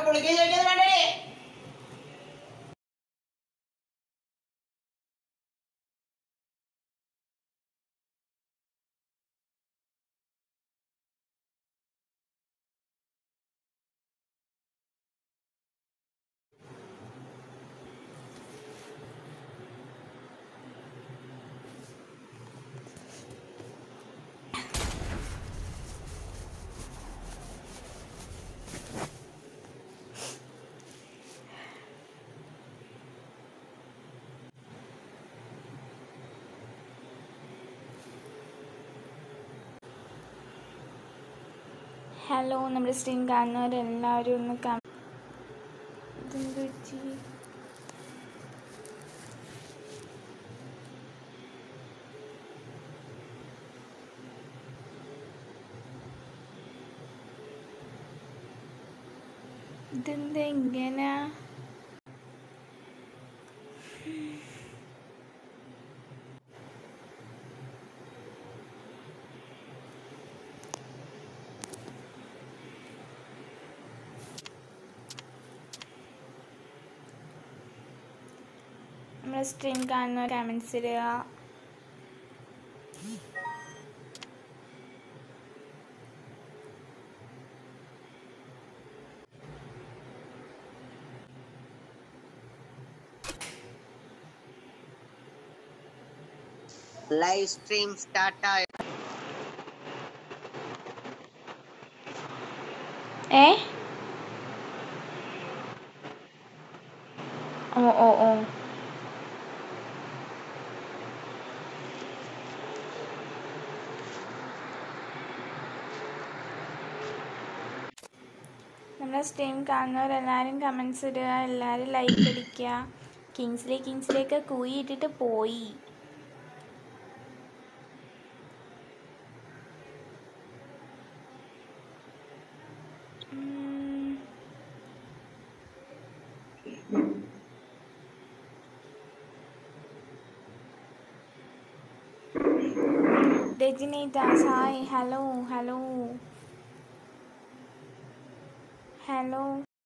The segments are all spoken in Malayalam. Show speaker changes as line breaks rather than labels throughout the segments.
പുളിക്ക് ചോദിക്കുന്നത് വേണ്ടേ
ഹലോ നമ്മുടെ സ്ട്രീം കാണുന്നവരെല്ലാവരും ഒന്ന് കം ഇതെന്ത് പറ്റി ഇതെന്താ ഇങ്ങനെ നമ്മുടെ സ്ട്രീം കാണുന്നവർ കമൻസ് ഇടുക
ലൈവ് സ്ട്രീം സ്റ്റാർട്ട് ആയ
ഏ ഓ ഓ ഓ നമ്മുടെ സ്ട്രീം കാണുന്നവരെല്ലാവരും കമൻസ് ഇടുക എല്ലാവരും ലൈക്ക് അടിക്കുക കിങ്സിലെ കിങ്സിലേക്ക് കൂയി ഇട്ടിട്ട് പോയി ഉം. Rajani Das hi hello hello hello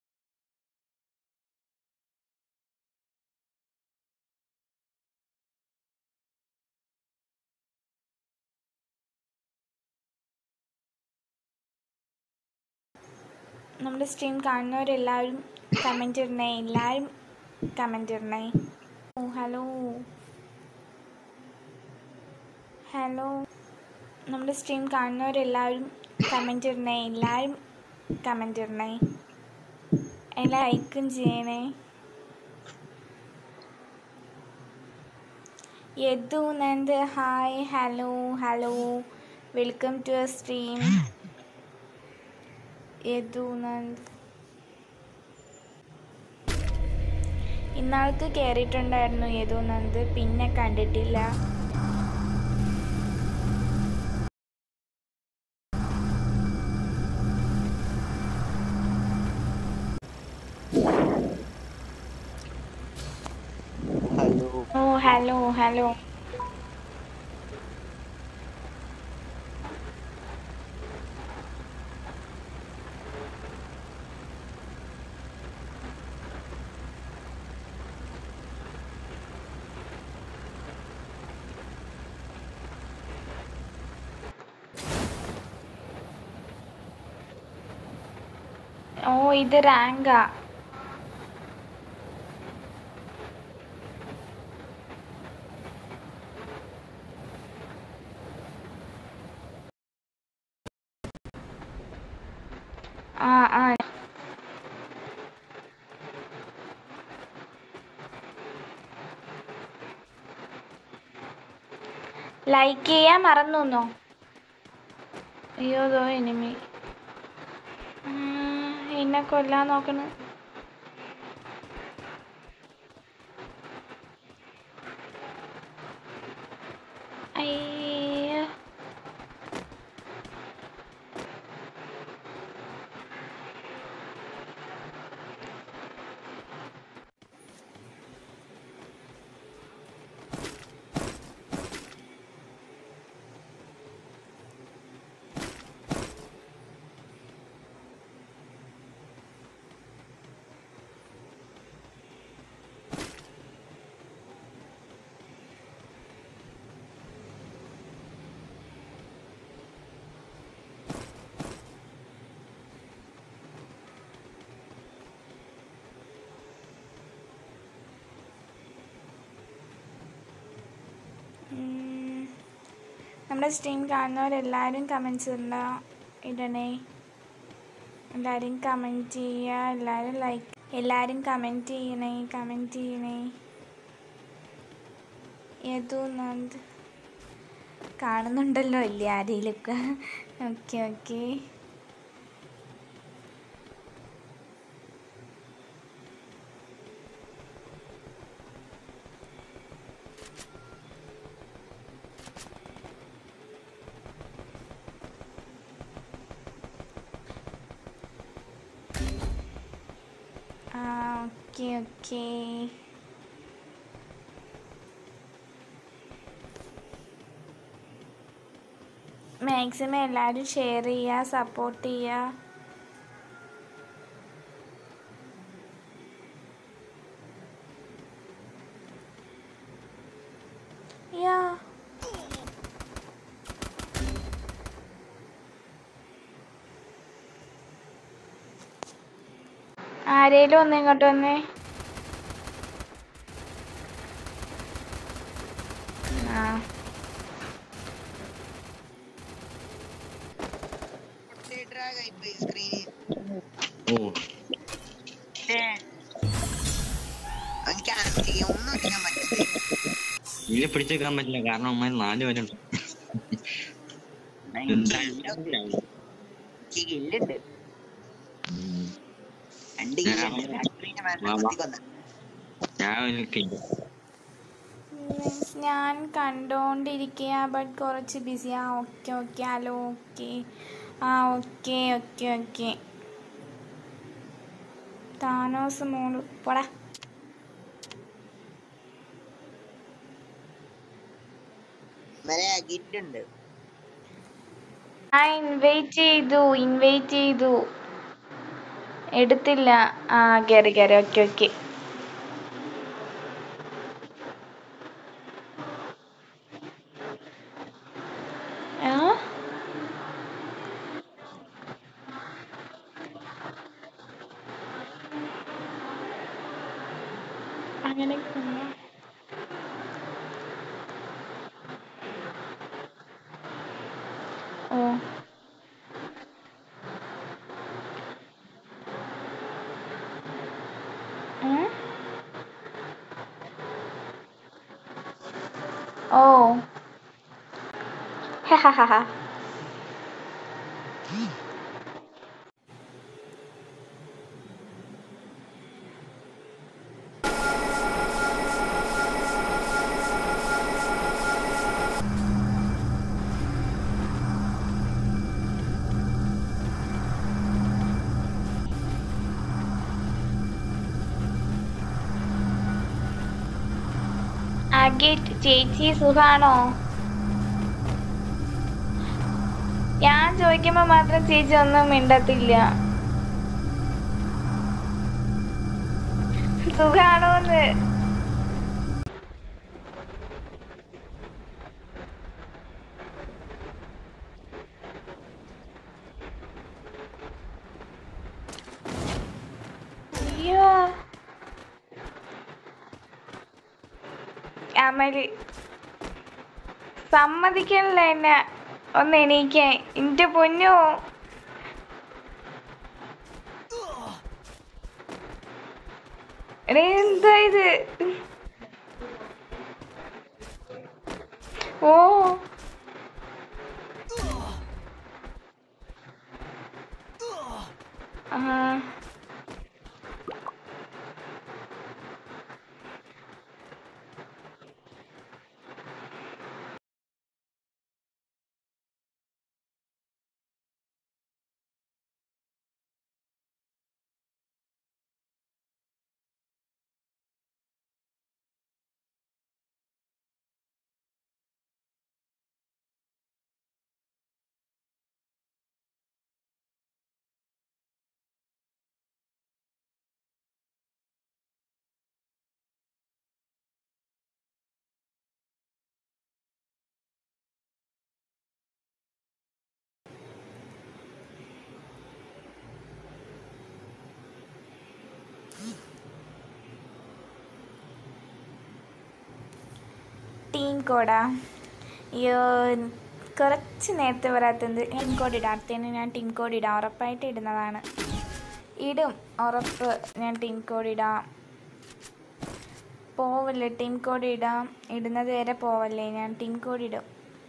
നമ്മുടെ സ്ട്രീം കാണുന്നവരെല്ലാവരും കമൻറ്റ് ഇടണേ എല്ലാവരും കമൻറ്റ് ഇടണേ ഓ ഹലോ ഹലോ നമ്മുടെ സ്ട്രീം കാണുന്നവരെല്ലാവരും കമൻറ്റ് ഇടണേ എല്ലാവരും കമൻറ്റ് ഇടണേ എല്ലാ ലൈക്കും ചെയ്യണേ Yadu Nand hi hello hello welcome to a stream Yadu Nand ഇന്നാൾക്ക് കയറിയിട്ടുണ്ടായിരുന്നു യദു നന്ദ് പിന്നെ കണ്ടിട്ടില്ല
ഹലോ
ഓ ഹലോ ഹലോ ഓ ഇത് റാങ്കാ ആ ആ ലൈക്ക് ചെയ്യാൻ മറന്നു എന്നോ അയ്യോ ദോ എനിമി എന്നെ കൊല്ലാൻ നോക്കണ് അയ്യോ നമ്മുടെ സ്ട്രീം കാണുന്നവരെല്ലാവരും കമൻസ് ഇടണ്ട ഇടണേ എല്ലാവരും കമൻറ്റ് ചെയ്യുക എല്ലാവരും ലൈക്ക് എല്ലാവരും കമൻറ്റ് ചെയ്യണേ കമൻറ്റ് ചെയ്യണേ ഏതോ നന്ദ് കാണുന്നുണ്ടല്ലോ ഇല്ലേ ആരെയിലൊക്കെ ഓക്കെ ഓക്കെ ആ ഓക്കെ ഓക്കെ മാക്സിമം എല്ലാവരും ഷെയർ ചെയ്യുക സപ്പോർട്ട് ചെയ്യുക യാ ആരേലും ഒന്ന് ഇങ്ങോട്ട് വന്നേ ആ
ഡ്രാഗ് ആയിപ്പോയി സ്ക്രീനിൽ
ഓ
അവൻ ക്യാൻസൽ ചെയ്യാം ഒന്നും ചെയ്യാൻ പറ്റില്ല
ഇതിനെ പിടിച്ചേക്കാൻ പറ്റില്ല കാരണം അമ്മ നാല് പേരുണ്ട്
കില്ലുണ്ട്
ഉം.
രണ്ട് കില്ലുണ്ട് ഫാക്ടറിന്റെ
വാ, വാ.
മരണത്തിൽ
ഞാൻ എനിക്കില്ല
Means ഞാൻ കണ്ടോണ്ടിരിക്കുക ബട്ട് കുറച്ച് ബിസി ആ ഓക്കെ ഓക്കെ ഹലോ ഓക്കെ ആ ഓക്കെ ഓക്കെ ഓക്കെ താനോസ് മോള് പോടാ
വരെ ഗിറ്റ് ഉണ്ട്
ആ ഇൻവൈറ്റ് ചെയ്തു ഇൻവൈറ്റ് ചെയ്തു എടുത്തില്ല ആ കയറി കയറി ഓക്കെ ഓക്കെ ആ അങ്ങനെ ഓ ഉം? ഓ ഹഹഹഹ. അഗിറ്റ് ചേച്ചി സുഖാണോ ഞാൻ ചോദിക്കുമ്പോ മാത്രം ചേച്ചി ഒന്നും മിണ്ടത്തില്ല സുഖാണോന്ന് അയ്യോ അമല് സമ്മതിക്കണില്ല എന്നെ ഒന്ന് എണീക്കാൻ എന്റെ പൊന്നോ എടേ എന്താ ഇത് ഓ ആ ടീം കോഡാ അയ്യോ കുറച്ച് നേരത്തെ വരാത്തത് ടിൻ കോഡ് ഇടാത്തതിന് ഞാൻ ടിൻ കോഡ് ഇടാം ഉറപ്പായിട്ട് ഇടുന്നതാണ് ഇടും ഉറപ്പ് ഞാൻ ടിൻ കോഡ് ഇടാം പോവല്ലേ ടിൻ കോഡ് ഇടാം ഇടുന്നത് വരെ പോവല്ലേ ഞാൻ ടിൻ കോഡ് ഇടും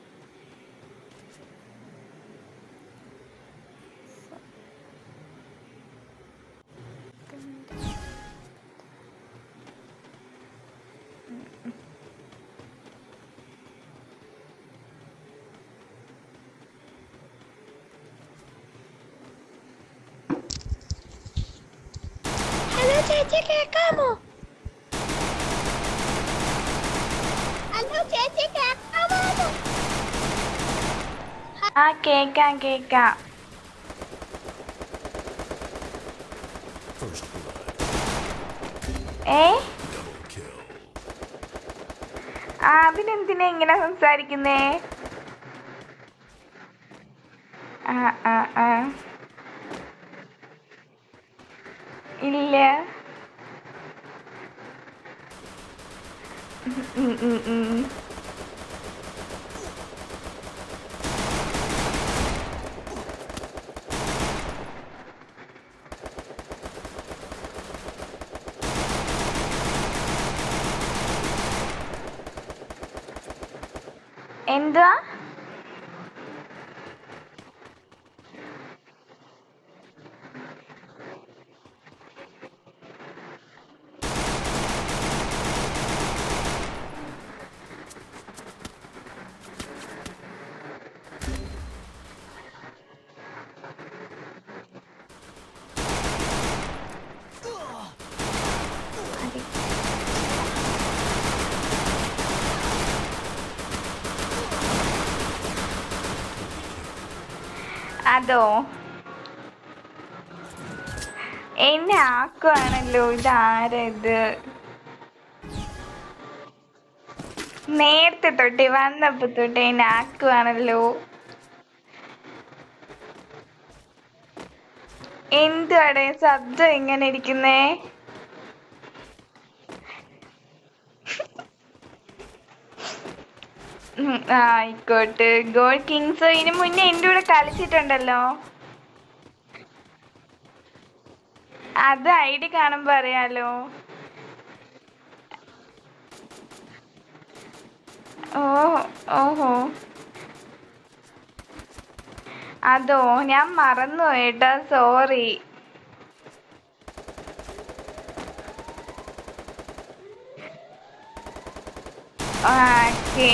ഹലോ ചേച്ചി കേക്കാമോ ഹലോ ചേച്ചി കേക്കാമോ
ആ കേക്കാം കേക്കാം ഏ ആ അതിനെന്തിനാ ഇങ്ങനെ സംസാരിക്കുന്നേ ആ ആ ആ ഇല്ല ഉം, ഉം, ഉം. എന്തുവാ അതോ എന്നെ ആക്കുവാണല്ലോ ഇതാരത് നേരത്തെ തൊട്ടേ വന്നപ്പോ തൊട്ടേ എന്നെ ആക്കുവാണല്ലോ എന്തുവാടെ ശബ്ദം ഇങ്ങനെ ഇരിക്കുന്നേ ഉം, ആ, ആയിക്കോട്ടെ ഗോൾ കിങ്സ് ഇതിനു മുന്നേ എൻ്റെ കൂടെ കളിച്ചിട്ടുണ്ടല്ലോ അത് ഐ ഡി കാണുമ്പോ അറിയാലോ ഓ ഓഹോ അതോ ഞാൻ മറന്നു കേട്ടോ സോറി ഓക്കെ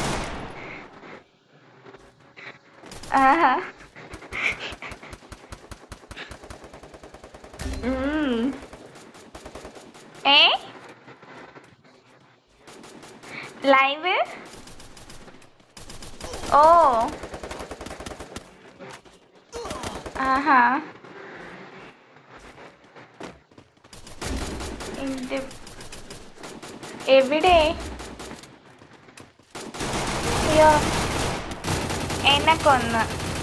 ആഹാ ഉം. ഏ ലൈവ് ഓ ആഹാ എന്ത് എവിടെ അയ്യോ എന്നെ കൊന്ന്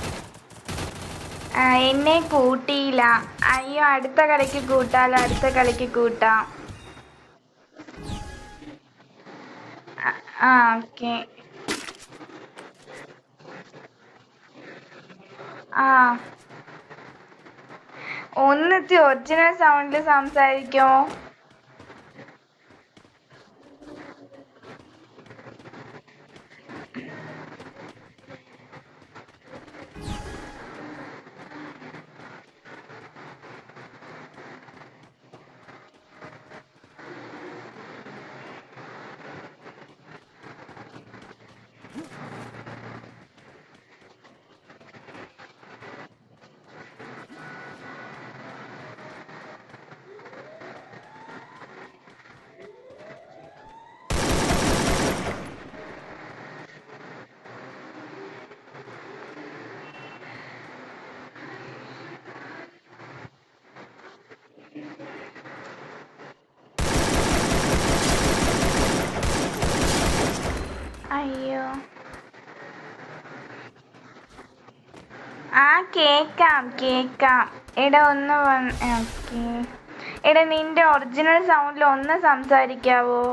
ആ, എന്നെ കൂട്ടിയില്ല അയ്യോ അടുത്ത കളിക്ക് കൂട്ടാലോ അടുത്ത കളിക്ക് കൂട്ടാം ആ, ആ ഓക്കെ ആ ഒന്നിച്ച് ഒറിജിനൽ സൗണ്ടിൽ സംസാരിക്കോ അയ്യോ ആ കേക്കാം കേക്കാം എടാ ഒന്ന് ഓക്കെ എടാ നിന്റെ ഒറിജിനൽ സൗണ്ടിൽ ഒന്ന് സംസാരിക്കാവോ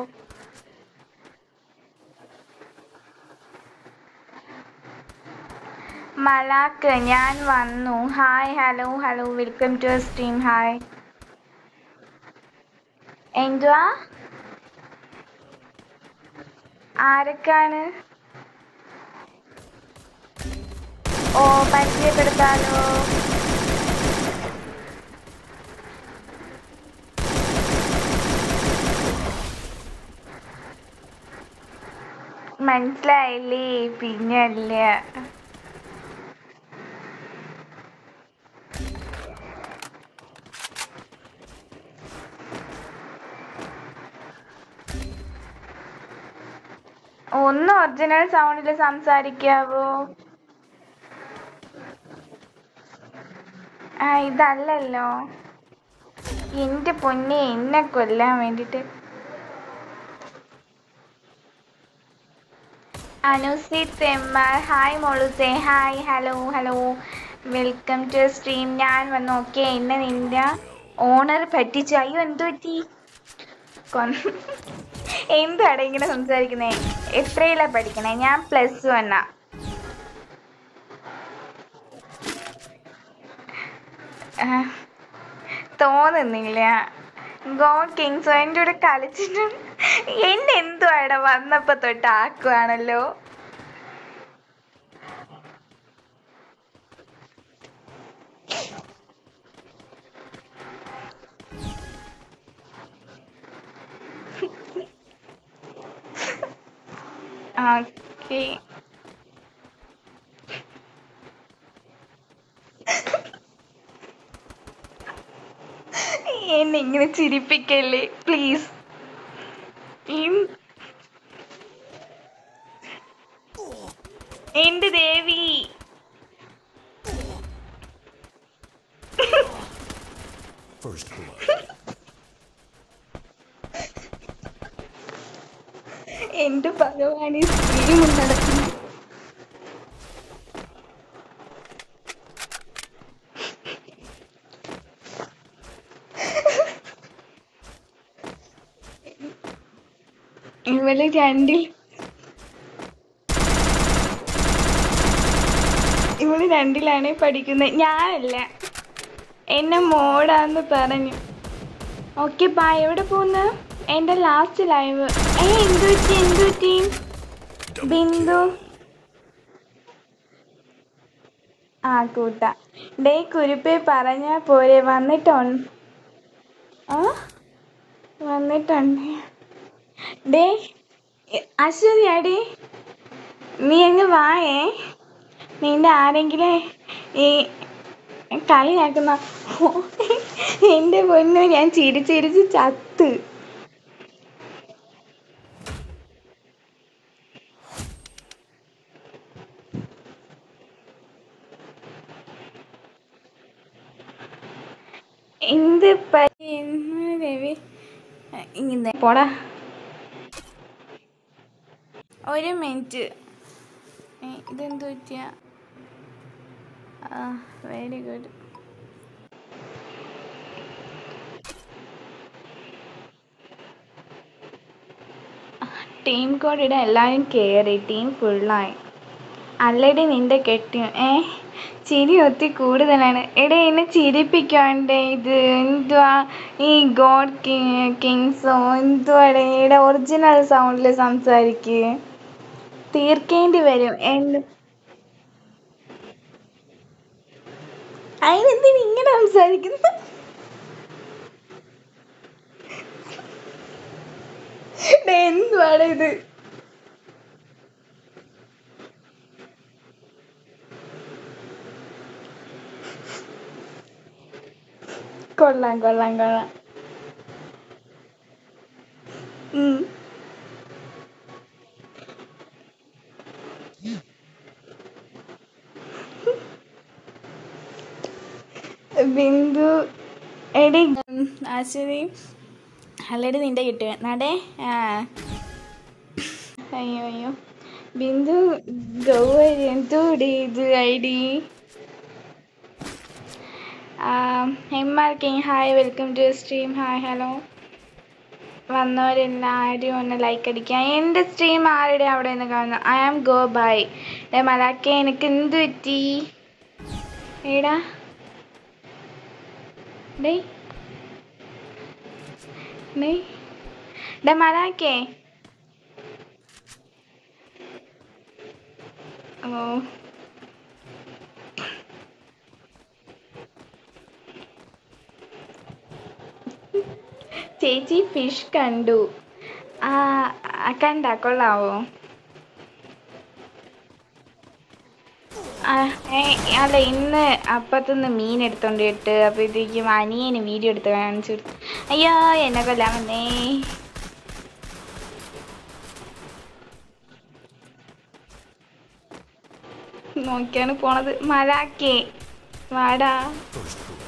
മലാക്ക് ഞാൻ വന്നു hi hello hello welcome to stream hi എന്തുവാ ആരൊക്കെയാണ് ഓ പരിചയപ്പെടുത്താലോ മനസ്സിലായില്ലേ പിന്നല്ല ഒന്ന് ഒറിജിനൽ സൗണ്ടിൽ സംസാരിക്കാവോ ആ ഇതല്ലല്ലോ എന്റെ പൊന്നെ എന്നെ കൊല്ലാൻ വേണ്ടിട്ട് അനുസി തെമ്മാർ ഹായ് മോളുസേ hi hello hello welcome to stream ഞാൻ വന്നു ഓക്കെ എന്നെ നിന്റെ ഓണർ പറ്റിച്ചു അയ്യോ എന്തു പറ്റി കൊന്ന എന്താണ് ഇങ്ങനെ സംസാരിക്കുന്നേ എത്രയിലാ പഠിക്കണേ ഞാൻ പ്ലസ് വണ്ണാ ആ, തോന്നുന്നില്ല ഗോ കിങ്സോ എൻ്റെ കൂടെ കളിച്ചിട്ട് എന്നെ എന്തുവാടാ വന്നപ്പോ തൊട്ട് ആക്കുവാണല്ലോ ഓക്കെ എന്നെ ഇങ്ങനെ ചിരിപ്പിക്കല്ലേ പ്ലീസ് എന്റെ ദേവി
First blood.
എന്റെ ഭഗവാൻ ഈ സ്ത്രീ നടക്കുന്നു ഇവള് രണ്ടിൽ ഇവള് രണ്ടിലാണ് പഠിക്കുന്നത് ഞാനല്ല എന്നെ മോടാന്ന് പറഞ്ഞു ഓക്കെ ബാ എവിടെ പോകുന്നു എൻ്റെ ലാസ്റ്റ് ലൈവ് ഏ എന്തു പറ്റി എന്തു പറ്റി ബിന്ദു ആ കൂട്ട ഡേ കുരുപ്പേ പറഞ്ഞാ പോരെ വന്നിട്ടുണ്ട് ആ വന്നിട്ടുണ്ട് ഡേ അശ്വതിയാടി നീ അങ്ങ് വായേ നിന്റെ ആരെങ്കിലും ഈ കളിയാക്കുന്ന എൻ്റെ പൊന്നു ഞാൻ ചിരിച്ചിരിച്ച് ചത്ത് എന്ത് പറ്റി എന്ന് രവി ഇങ്ങനെ പോടാ ഒരു മിനിറ്റ് ഏ, ഇതെന്ത് പറ്റിയ ആ വെരി ഗുഡ് ടീം കോഡ് ഇടാൻ എല്ലാവരും കയറി ടീം ഫുള്ളായി അല്ലടി നിന്റെ കെട്ടി ഏ ചിരി ഒത്തി കൂടുതലാണ് എടേ എന്നെ ചിരിപ്പിക്കാണ്ടേ ഇത് എന്തുവാ ഈ ഗോഡ് കിങ്സോ എന്തുവാടേ എടാ ഒറിജിനൽ സൗണ്ടിൽ സംസാരിക്കുക തീർക്കേണ്ടി വരും എന്ത് അതിനെന്തിന് ഇങ്ങനെ സംസാരിക്കുന്നു ഡേ, എന്തുവാണ് ഇത് കൊള്ളാം കൊള്ളാം കൊള്ളാം ഉം. ബിന്ദു എടി ആശ്വതി അല്ലടി നിന്റെ കിട്ടുക നടേ ആ അയ്യോ അയ്യോ ബിന്ദു ഗൗരി എന്തോടി ഇത് I D M R king hi welcome to stream hi hello വന്നവരെല്ലാവരും ഒന്ന് ലൈക്ക് അടിക്കുക എൻ്റെ സ്ട്രീം ആരുടെ അവിടെ നിന്ന് കാണുന്നു ഐ ആം ഗോ ബൈ ഡേ മലാക്കെ എനിക്ക് എന്ത് പറ്റി ഏടാ ഡേ ഡേ ഡേ മലാക്കെ ഓ ചേച്ചി ഫിഷ് കണ്ടു ആ ആ, കണ്ടാ കൊള്ളാവോ ആ, ഏ, അല്ല ഇന്ന് അപ്പത്തുനിന്ന് മീൻ എടുത്തോണ്ട് ഇട്ട് അപ്പോഴത്തേക്കും അനിയന് വീഡിയോ എടുത്ത് കാണിച്ചു കൊടുത്തു അയ്യോ എന്നെ കൊല്ലാൻ വന്നേ നോക്കിയാണ് പോണത് മലാക്കേ വാടാ
First blood.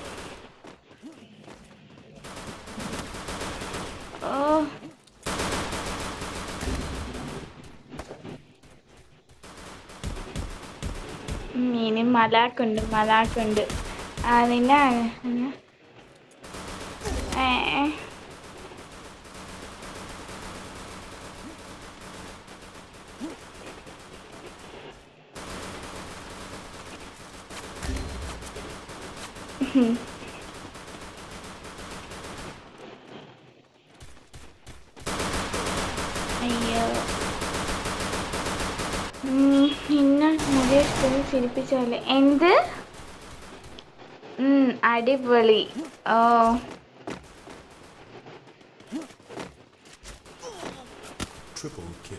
ഓ മീന് മലാക്കുണ്ട് മലാക്കുണ്ട് ആ നിന്നെ ഏ ഏ. അയ്യോ ഉം, ഇന്ന് മുകേഷ് കുഞ്ഞ് ചിരിപ്പിച്ചല്ലേ എന്ത് ഉം, അടിപൊളി ഓ
Triple kill.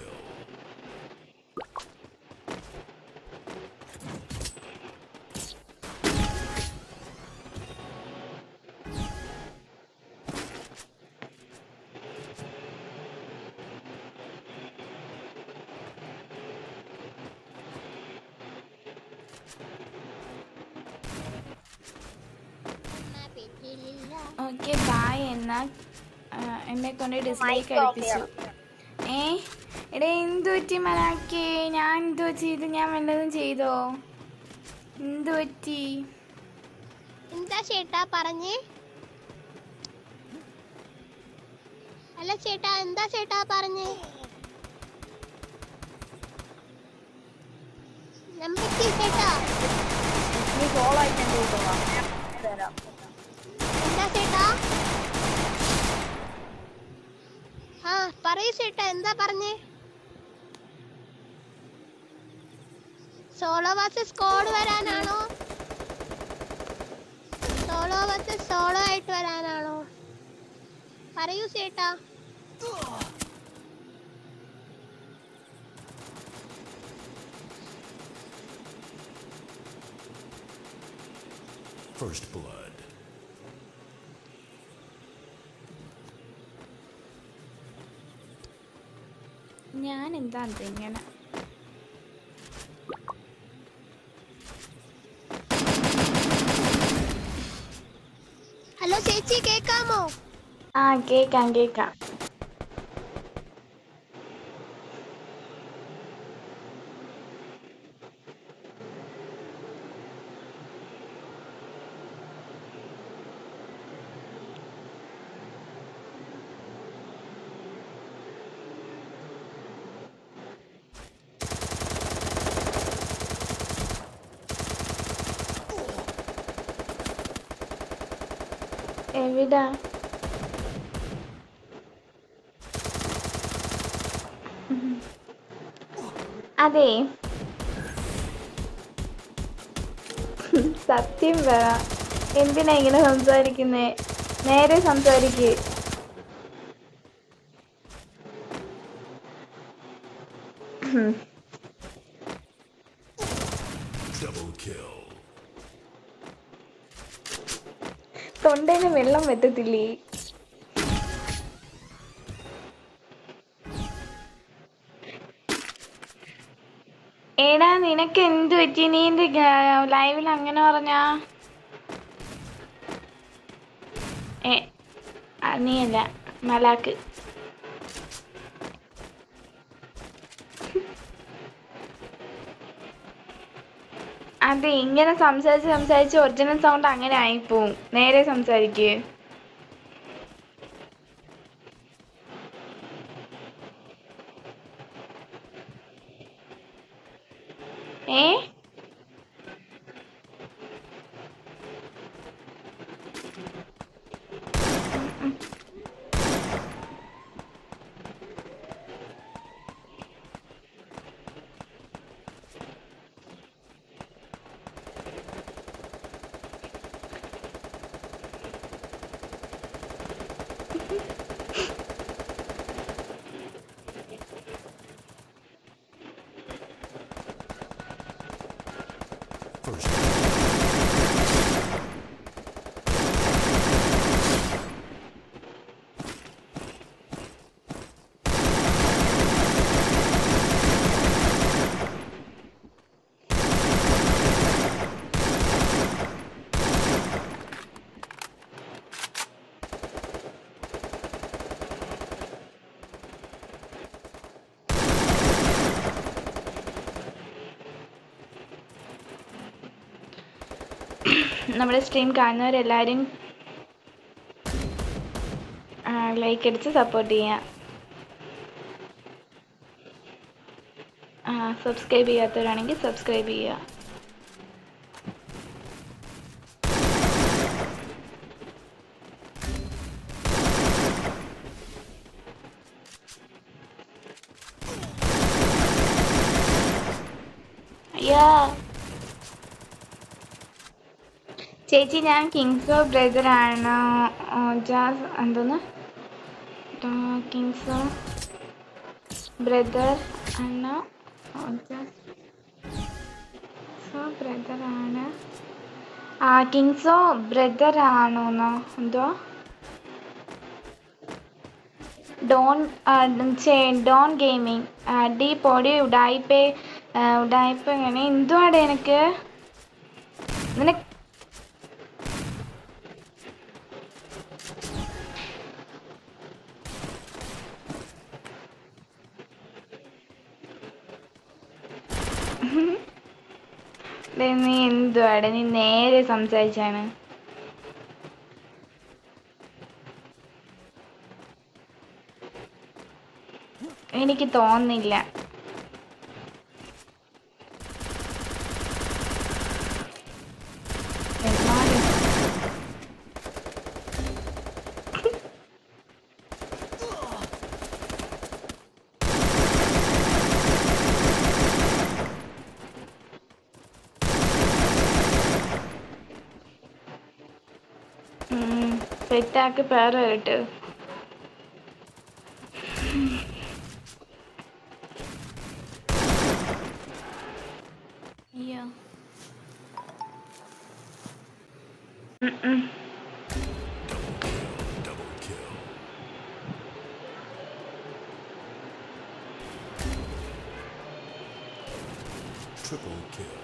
ഓക്കെ ബായ് എന്നാ ആ, എന്നെ കൊണ്ട് ഡിസ്ലൈക്ക് അടിപ്പിച്ചു ഏ എടേ എന്തു പറ്റി മലാക്കേ ഞാൻ എന്തു ചെയ്ത് ഞാൻ വല്ലതും ചെയ്തോ എന്തു പറ്റി
എന്താ ചേട്ടാ പറഞ്ഞേ അല്ല ചേട്ടാ എന്താ ചേട്ടാ പറഞ്ഞേ നമ്പത്തി ചേട്ടാ എന്താ ചേട്ടാ ആ പറയൂ ചേട്ടാ എന്താ പറഞ്ഞേ സോളോ വാസ് സ്കോഡ് വരാനാണോ സോളോ വന്ന് സോളോ ആയിട്ട് വരാനാണോ പറയൂ ചേട്ടാ
First blood.
ഞാൻ എന്താ ഇങ്ങനെ
ഹലോ ചേച്ചി കേക്കാമോ
ആ കേക്കാം കേക്കാം എവിടാ അതെ സത്യം പറ എന്തിനാ ഇങ്ങനെ സംസാരിക്കുന്നേ നേരെ സംസാരിക്ക്
Double kill.
തൊണ്ടേന്ന് വെള്ളം വെട്ടത്തില്ലേ എടാ നിനക്ക് എന്ത് പറ്റി നീ എന്റെ ലൈവിൽ അങ്ങനെ പറഞ്ഞാ ഏ ആ, നീയല്ല മലാക്ക് അതെ ഇങ്ങനെ സംസാരിച്ച് സംസാരിച്ച് ഒറിജിനൽ സൗണ്ട് അങ്ങനെ ആയിപ്പോവും നേരെ സംസാരിക്ക് ഏ
First.
നമ്മുടെ സ്ട്രീം കാണുന്നവരെല്ലാവരും ലൈക്ക് അടിച്ച് സപ്പോർട്ട് ചെയ്യാം ആ സബ്സ്ക്രൈബ് ചെയ്യാത്തവരാണെങ്കിൽ സബ്സ്ക്രൈബ് ചെയ്യുക അയ്യാ ചേച്ചി ഞാൻ കിങ്സോ ബ്രദർ ആണ് ജാസ് എന്തോന്ന് കിങ്സോ ബ്രദർ ആണ് കിങ്സോ ബ്രദർ ആണ് ആ കിങ്സോ ബ്രദർ ആണോന്നോ എന്തോ ഡോൺ ഡോൺ ഗെയിമിങ് അടി പൊടി ഉടായിപ്പ് ഉടായിപ്പ് എങ്ങനെ എന്തുവാടെ എനിക്ക് നിനക്ക് ദേ നീ എന്തുവാടെ നീ നേരെ സംസാരിച്ചാണ് എനിക്ക് തോന്നുന്നില്ല എന്നാലും സെറ്റാക്കി പേര് കേട്ട് അയ്യോ ഉം ഉം.
Double kill. Triple kill.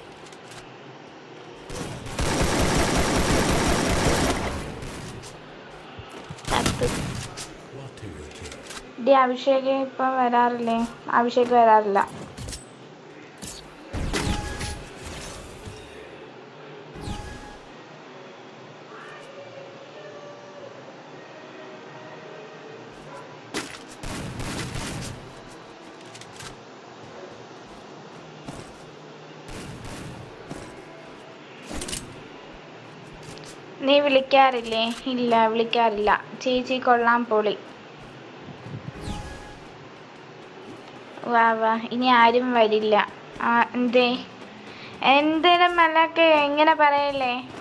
പത്ത്
Quadra kill.
ഡി അഭിഷേക് ഇപ്പം വരാറില്ലേ അഭിഷേക് വരാറില്ല നീ വിളിക്കാറില്ലേ ഇല്ല വിളിക്കാറില്ല ചേച്ചി കൊള്ളാം പൊളി വാ വാ ഇനി ആരും വരില്ല ആ എന്തേ എന്തിനും മലക്ക് എങ്ങനെ പറയല്ലേ